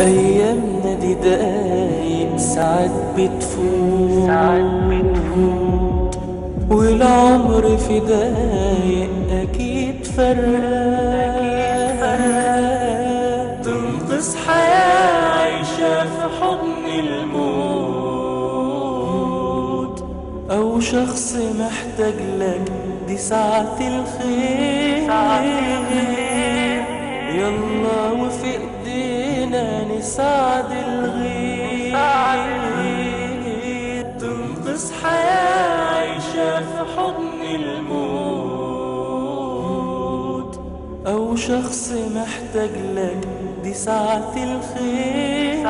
أيامنا دي دقايق ساعات بتفوت ساعات بتفوت والعمر في دقايق أكيد فرقان تنقذ حياة عايشة في حضن الموت أو شخص محتاج لك دي ساعة الخير يلا وفي ايدينا نساعد الغير تنقذ حياة عايشة في حضن الموت أو شخص محتاج لك دي ساعة الخير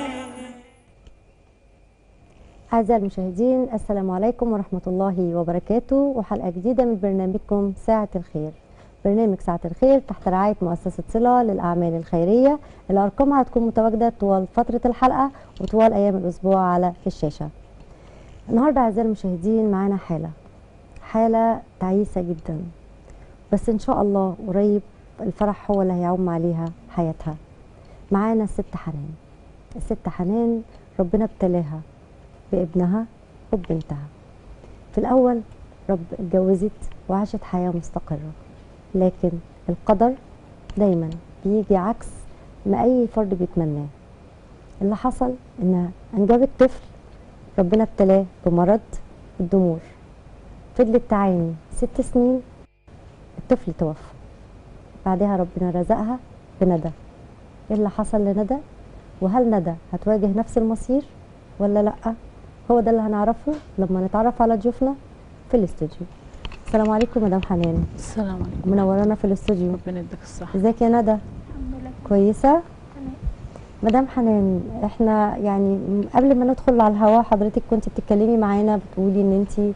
أعزائي المشاهدين السلام عليكم ورحمة الله وبركاته وحلقة جديدة من برنامجكم ساعة الخير برنامج ساعة الخير تحت رعاية مؤسسة صلة للأعمال الخيرية اللي أرقامها هتكون متواجدة طوال فترة الحلقة وطوال أيام الأسبوع على في الشاشة النهاردة أعزائي المشاهدين معانا حالة حالة تعيسة جدا بس إن شاء الله قريب الفرح هو اللي هيعم عليها حياتها معانا الست حنان الست حنان ربنا ابتلاها بابنها وببنتها في الأول رب اتجوزت وعاشت حياة مستقرة لكن القدر دايما بيجي عكس ما أي فرد بيتمناه اللي حصل إنها أنجبت طفل ربنا ابتلاه بمرض الضمور فضلت تعاني ست سنين الطفل توفى بعدها ربنا رزقها بندى ايه اللي حصل لندى وهل ندى هتواجه نفس المصير ولا لا هو ده اللي هنعرفه لما نتعرف على ضيوفنا في الاستوديو السلام عليكم مدام حنان السلام عليكم منورانا في الاستوديو ربنا يديك الصحة ازيك يا ندى الحمد لله كويسه تمام مدام حنان احنا يعني قبل ما ندخل على الهواء حضرتك كنت بتتكلمي معانا بتقولي ان انت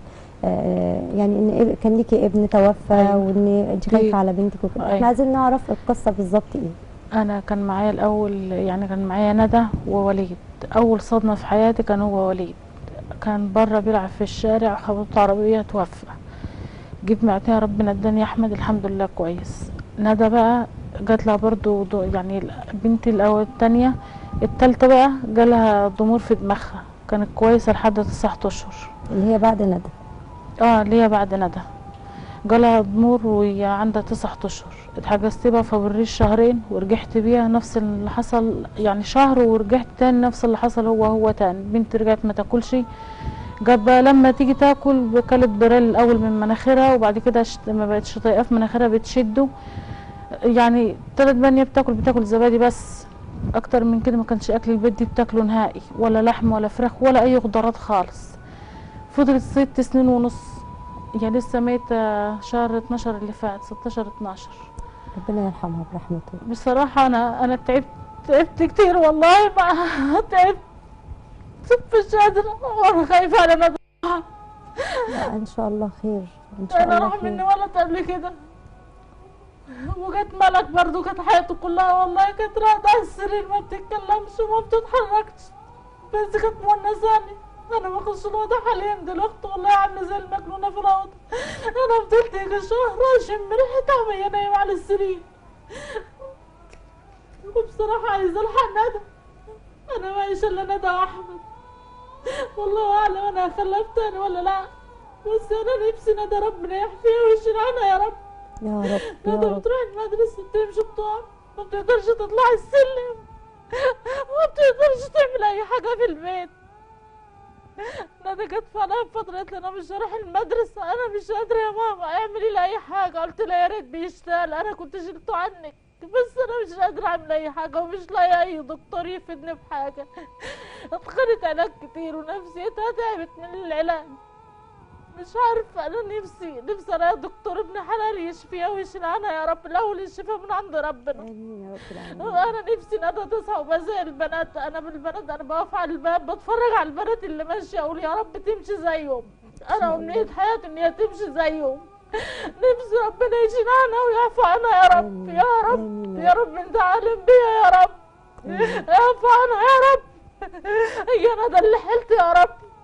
يعني ان إب- كان ليكي ابن توفى أيوة. وان انت أيوة. خايفه على بنتك وكده أيوة. احنا عايزين نعرف القصه بالظبط ايه أنا كان معايا الأول يعني كان معايا ندى ووليد أول صدمة في حياتي كان هو وليد كان بره بيلعب في الشارع خبطت عربية توفى جيت معتها ربنا اداني أحمد الحمد لله كويس ندى بقى جات لها برضو ضو- يعني بنتي الأول التانية التالتة بقى جالها ضمور في دماغها كانت كويسة لحد تسعة أشهر اللي هي بعد ندى اه ليا بعد ندى جالها ضمور وهي عندها تسعة اشهر اتحجزت بقى في بريش شهرين ورجعت بيها نفس اللي حصل يعني شهر ورجعت تاني نفس اللي حصل هو هو تاني بنت رجعت ما تاكلش جت بقى لما تيجي تاكل كلت بريل الاول من مناخيرها وبعد كده شت- ما بقتش طايقه في مناخيرها بتشده يعني تلات بنيه بتاكل بتاكل زبادي بس اكتر من كده ما كانش اكل البيت دي بتاكله نهائي ولا لحم ولا فراخ ولا اي خضروات خالص فضلت ست سنين ونص يعني لسه ميتة شهر 12 اللي فات 16 12 ربنا يرحمها برحمته بصراحة أنا أنا تعبت تعبت كتير والله ما تعبت مش قادرة وأنا خايفة على ندى لا ان شاء الله خير ان شاء أنا الله راح مني خير ولد قبل كده وجت ملك برضو كانت حياته كلها والله كانت راقدة على السرير ما بتتكلمش وما بتتحركش بس كانت مونساني انا بخش الاوضه حاليا دلوقتي والله عامله زي المجنونه في الاوضه انا فضلت يجي شهر اشم ريحتها وهي نايمه على السرير وبصراحه عايزه الحق ندى انا ما الا ندى واحمد والله اعلم انا خلفت انا ولا لا بس انا نفسي ندى ربنا يحفيها ويشيل عنها يا رب يا رب يا ندى رب بتروح المدرسة بتمشي بطعم ما بتقدرش تطلع السلم ما بتقدرش تعمل أي حاجة في البيت ندى جت فأنا فترة قالت لي أنا مش هروح المدرسة أنا مش قادرة يا ماما اعملي لي أي حاجة قلت لها يا ريت بيشتغل أنا كنت شلته عنك بس أنا مش قادرة أعمل أي حاجة ومش لاقية أي دكتور يفيدني بحاجة اتخذت علاج كتير ونفسيتها تعبت من العلاج مش عارفة أنا نفسي نفسي ألاقي دكتور ابن حلال يشفيها ويشيل عنها يا رب الأول الشفاء من عند ربنا امين يا رب العالمين أنا نفسي ندى تصحى وبزي البنات أنا بالبنات أنا بقف على الباب بتفرج على البنات اللي ماشية أقول يا رب تمشي زيهم أنا أمنية حياتي إن هي تمشي زيهم نفسي ربنا يشيل عنها ويعفو عنها يا رب آمين. يا رب آمين يا يا رب أنت عالم بيها يا رب آمين. اعفو عنها يا رب هي ندى اللي حلت يا رب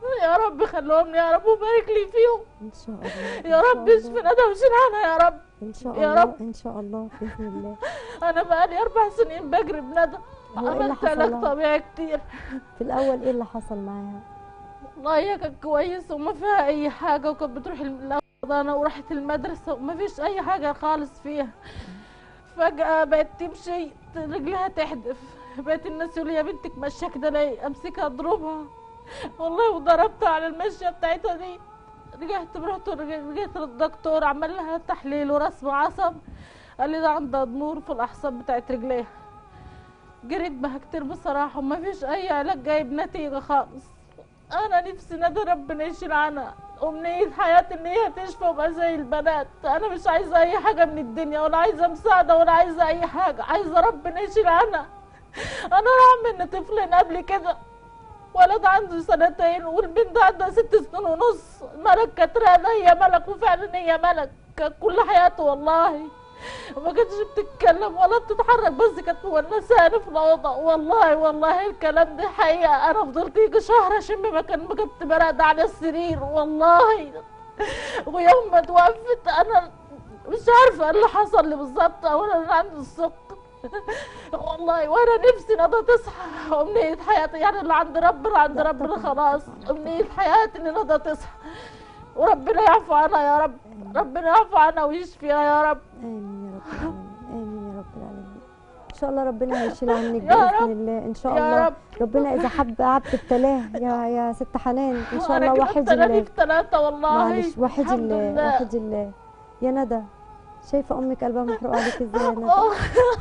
يا رب خليهم لي يا رب وبارك لي فيهم ان شاء الله يا إن شاء رب اشفي الله. ندى وشيل عنها يا رب ان شاء يا الله رب. ان شاء الله باذن الله انا بقالي اربع سنين بجري بندى هو إيه اللي عملت حصل علاج لها؟ طبيعي كتير في الاول ايه اللي حصل معاها والله هي كانت كويسة وما فيها أي حاجة وكانت بتروح الحضانة وراحت المدرسة وما فيش أي حاجة خالص فيها فجأة بقت تمشي رجلها تحدف بقت الناس يقولوا يا بنتك ماشية كده ليه أمسكها أضربها والله وضربتها على المشية بتاعتها دي رجعت رحت رجعت للدكتور عمل لها تحليل ورسم عصب قال لي ده عندها ضمور في الأعصاب بتاعت رجليها جريت بها كتير بصراحة وما فيش أي علاج جايب نتيجة خالص انا نفسي ندى ربنا يشيل عنها امنية حياتي ان هي تشفى وابقى زي البنات انا مش عايزة اي حاجة من الدنيا ولا عايزة مساعدة ولا عايزة اي حاجة عايزة ربنا يشيل عنها انا راح من طفلين قبل كده ولد عنده سنتين والبنت عندها ست سنين ونص ملك كانت راقدة هي ملك وفعلا هي ملك كانت كل حياته والله وما كانتش بتتكلم ولا بتتحرك بس كانت مونساني في الأوضة والله والله الكلام ده حقيقة أنا فضلت يجي شهر أشم مكان ما كنت براقدة على السرير والله ويوم ما توفت أنا مش عارفة إيه اللي حصل لي بالظبط أولا أنا عندي السكر والله وانا نفسي ندى تصحى امنية حياتي يعني اللي عند ربنا عند لا ربنا طبعاً، خلاص طبعاً. امنية حياتي ان ندى تصحى وربنا يعفو عنها يا رب ربنا يعفو عنها ويشفيها يا رب امين يا رب العالمين امين يا رب العالمين ان شاء الله ربنا هيشيل عنك يا باذن رب. الله ان شاء يا الله رب. ربنا اذا حب عبد ابتلاه يا يا ست حنان ان شاء أنا الله كده وحد ابتلاني الله في ثلاثة والله معلش وحد الحمد الله لله. وحد الله يا ندى شايفه امك قلبها محروق عليك ازاي يا ندى آه.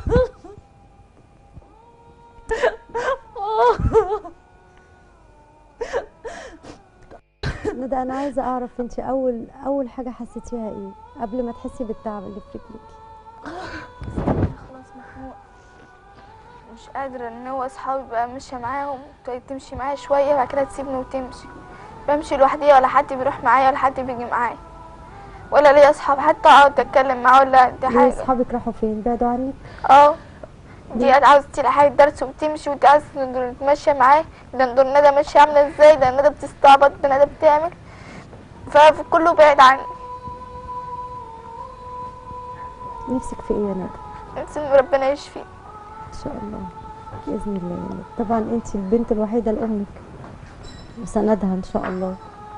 آه. ندى انا عايزه اعرف انت اول اول حاجه حسيتيها ايه قبل ما تحسي بالتعب اللي في رجلك خلاص محمود مش قادرة ان هو اصحابي بقى ماشية معاهم تقعد تمشي معايا شوية بعد كده تسيبني وتمشي بمشي لوحدي ولا حد بيروح معايا ولا حد بيجي معايا ولا ليا اصحاب حتى اقعد اتكلم معاه ولا دي ليه حاجة اصحابك راحوا فين بعدوا عنك اه دي قاعدة عاوزة تلاقي درس وبتمشي ودي عاوزة تتمشى معاه ده دول ندى ماشية عاملة ازاي ده ندى بتستعبط ده ندى بتعمل فكله بعيد عني نفسك في ايه يا ندى نفسي ان ربنا يشفي ان شاء الله باذن الله يا ندى. طبعا انت البنت الوحيده لامك وسندها ان شاء الله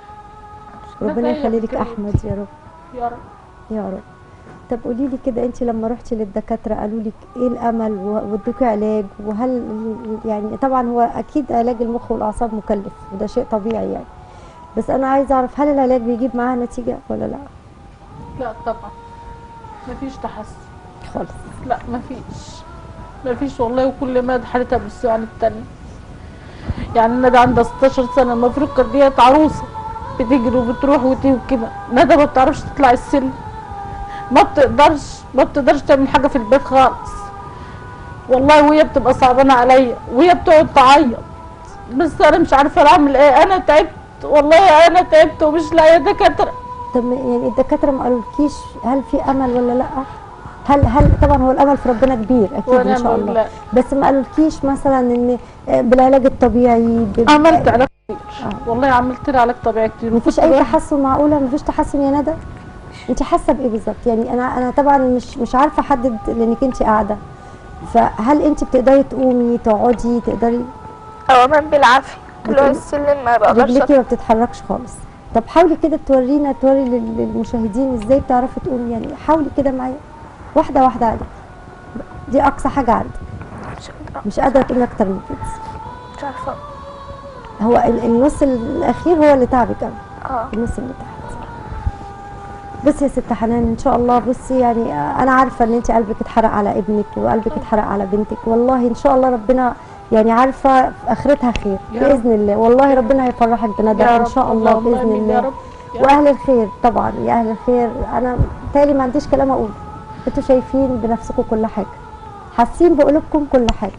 ربنا نتيجة يخلي لك كده. احمد يا رب يا رب يا رب طب قولي لي كده انت لما رحتي للدكاتره قالوا لك ايه الامل و- وادوكي علاج وهل يعني طبعا هو اكيد علاج المخ والاعصاب مكلف وده شيء طبيعي يعني بس انا عايزه اعرف هل العلاج بيجيب معاه نتيجه ولا لا لا طبعا مفيش تحسن خالص لا مفيش مفيش والله وكل ما حالتها بالسوء عن التانية يعني ندى عندها 16 سنة المفروض كانت ديت عروسة بتجري وبتروح وتيجي وكده ندى ما بتعرفش تطلع السلم ما بتقدرش ما بتقدرش تعمل حاجة في البيت خالص والله وهي بتبقى صعبانة عليا وهي بتقعد تعيط بس انا مش عارفة اعمل ايه انا تعبت والله انا تعبت ومش لاقية دكاترة طب يعني الدكاتره ما قالولكيش هل في امل ولا لا هل هل طبعا هو الامل في ربنا كبير اكيد ان ونعم شاء الله بالله. بس ما قالولكيش مثلا ان بالعلاج الطبيعي ب- عملت علاج كتير آه. والله عملت لها علاج طبيعي كتير مفيش وكنت اي بروح- تحسن معقوله مفيش تحسن يا ندى انت حاسه بايه بالظبط يعني انا انا طبعا مش مش عارفه احدد لانك انت قاعده فهل انت بتقدري تقومي تقعدي تقدري او امان بالعافية طلوع بتقولي- السلم ما بقدرش رجليكي ما بتتحركش خالص طب حاولي كده تورينا توري لل- للمشاهدين ازاي بتعرفي تقومي يعني حاولي كده معايا واحده واحده عليك دي اقصى حاجه عندك مش قادرة مش قادره تقومي اكتر من كده مش عارفة هو ال- النص الاخير هو اللي تعبك قوي اه النص اللي تحت بصي يا ست حنان ان شاء الله بصي يعني انا عارفه ان انت قلبك اتحرق على ابنك وقلبك اتحرق على بنتك والله ان شاء الله ربنا يعني عارفه اخرتها خير يا رب. باذن الله والله ربنا هيفرحك بندى يا ان رب، شاء الله اللهم باذن آمين الله يا رب يا رب. واهل الخير طبعا يا اهل الخير انا تالي ما عنديش كلام اقول انتوا شايفين بنفسكم كل حاجه حاسين بقلوبكم كل حاجه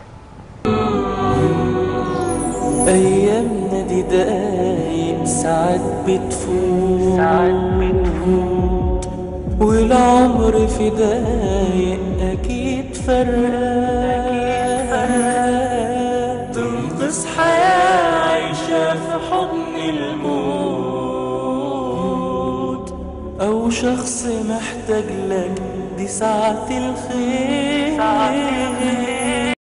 أيامنا دي دقايق ساعات بتفوت ساعات بتفوت والعمر في دقايق أكيد فرقان تنقذ حياة عايشة في حضن الموت مشتاق لك دي ساعة الخير